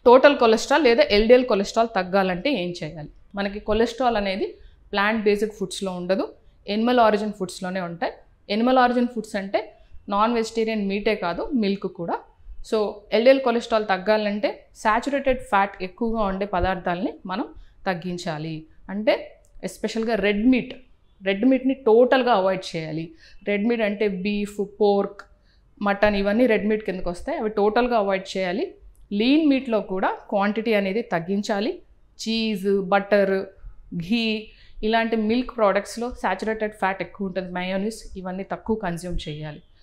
total cholesterol లేదా LDL cholesterol తగ్గాలంటే ఏం చేయాలి మనకి కొలెస్ట్రాల్ అనేది ప్లాంట్ బేస్డ్ ఫుడ్స్లో ఉండదు ఎనిమల్ ఆరిజిన్ ఫుడ్స్లోనే ఉంటాయి ఎనిమల్ ఆరిజిన్ ఫుడ్స్ అంటే నాన్ వెజిటేరియన్ మీటే కాదు మిల్క్ కూడా సో ఎల్డిఎల్ కొలెస్ట్రాల్ తగ్గాలంటే సాచురేటెడ్ ఫ్యాట్ ఎక్కువగా ఉండే పదార్థాలని మనం తగ్గించాలి అంటే ఎస్పెషల్గా రెడ్ మీట్ రెడ్ మీట్ని టోటల్గా అవాయిడ్ చేయాలి రెడ్ మీట్ అంటే బీఫ్ పోర్క్ మటన్ ఇవన్నీ రెడ్ మీట్ కిందకు వస్తాయి అవి టోటల్గా అవాయిడ్ చేయాలి లీన్ మీట్లో కూడా క్వాంటిటీ అనేది తగ్గించాలి చీజ్ బటర్ ఘీ ఇలాంటి మిల్క్ ప్రోడక్ట్స్లో సాచురేటెడ్ ఫ్యాట్ ఎక్కువ ఉంటుంది మయోనిస్ ఇవన్నీ తక్కువ కన్జ్యూమ్ చేయాలి